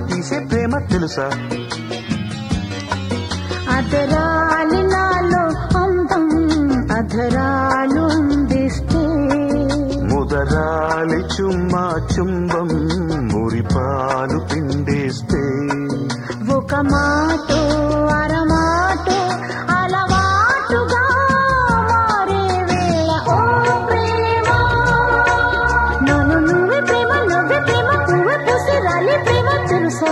తీసే ప్రేమ తెలుసా అదరాలి నాలో అందం అధరాలు అందిస్తే ముదరాలి చుమ్మా చుంబం మురిపాలు పిండేస్తే ఒక మాట అరమాట అలవాటుగా మారే వేళ ఓ ప్రేమ నన్ను నువ్వే ప్రేమ నువ్వే ప్రేమ పువ్వు పూసి రాలి ప్రేమ తెలుసా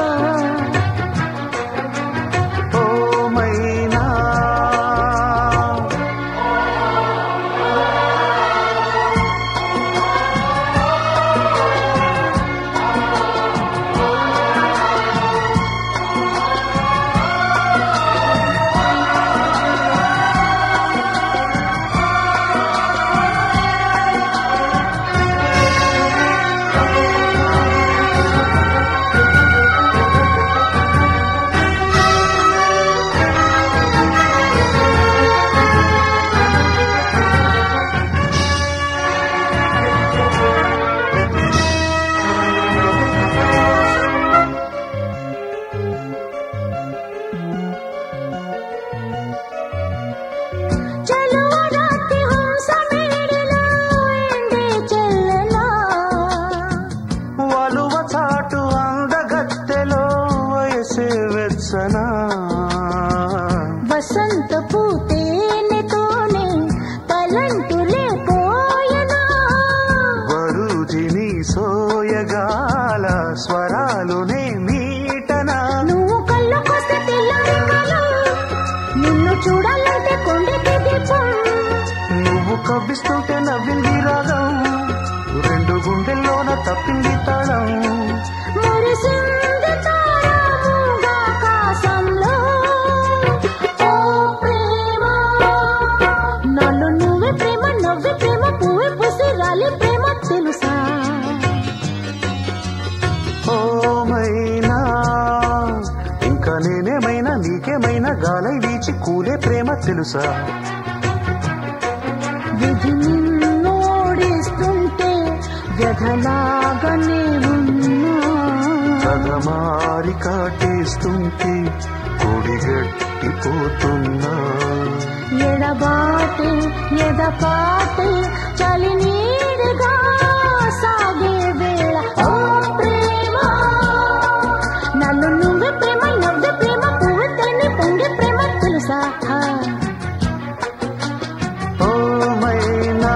ఓ మైనా చలో రాత్రి హంస మేడలో ఎండే చెల్లెలా వలువ చాటు అందగత్తెలో వయసే వెచ్చనా వసంత పూతేనెతోనే తలంటులే పోయనా వరుజిని సోయగాల స్వరాలునే మీటనా నువ్వు కళ్ళు కొస్తే తెల్లని కలు నిన్ను చూడాలంటే కొండకి దీపం నువ్వు కవ్విస్తుంటే నవ్వింది రాగం రెండు గుండెల్లోన తప్పింది తాళం మురిసింది తారాముగా ఆకాశంలో ఓ ప్రేమ నన్ను నువ్వే ప్రేమ నవ్వే ప్రేమ పువ్వే పూసి రాలి ప్రేమ తెలుసా ఓ మైనా ఇంకా నేనేమైనా నీకేమైనా గాలై వీచి కూలే ప్రేమ తెలుసా విధి నిన్ను ఓడిస్తుంటే వ్యధలాగానే ఉన్నా కథమారి కాటేస్తుంటే కొడిగట్టిపోతున్నా ఎడబాటు ఎదపాటు చలి నీరుగా సాగే వేళ ఓ ప్రేమ నన్ను నువ్వే ప్రేమ నవ్వే ప్రేమ పువ్వు తేనె పొంగే ప్రేమ తెలుసా ఓ మైనా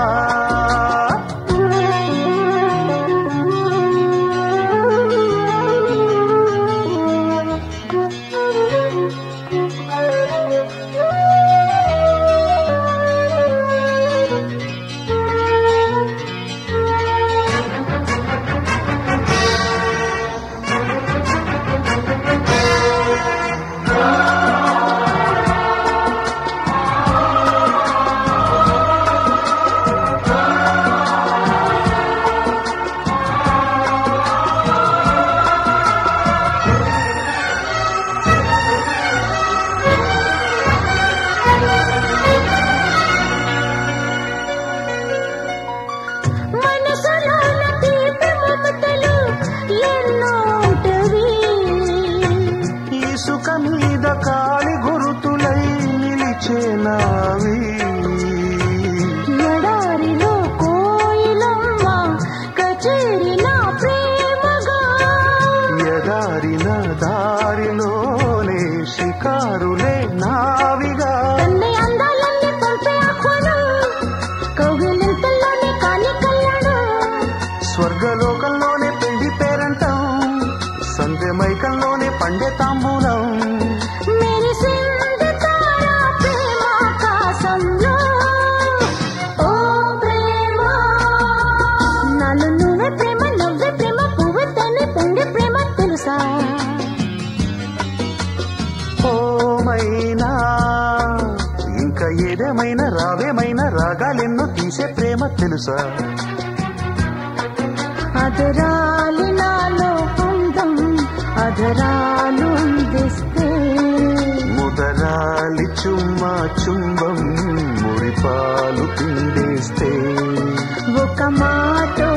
మనసులోన తీపి మమతలు ఎన్నో ఉంటవి ఇసుక మీద కాలి గురుతులై నిలిచేనావి ఎడారిలో కోయిలమ్మ కచేరిన ప్రేమగా ఎదారిన దారిలోనే షికారులే నావిగా తన్ని అందాలన్నీ పంపే ఆహ్వానం కౌగిలింతల్లోనే కాని కళ్యాణం స్వర్గలోకంలోనే పెళ్లి పేరంటం సంధ్య మైకంలోనే పండే తాంబూలం మెరిసింది తారా ప్రేమ ఆకాశంలో ఓ ప్రేమ నన్ను నువ్వే ప్రేమ నవ్వే ప్రేమ పువ్వు తేనె పొంగే ప్రేమ తెలుసా ఓ మైనా ఇంకా ఏదేమైనా రావేమైనా రాగాలెన్నో తీసే ప్రేమ తెలుసా అదరాలి నాలో అందం అదరాలు అందిస్తే ముదరాలి చుమ్మా చుంబం మురిపాలు పిండేస్తే ఒక మాట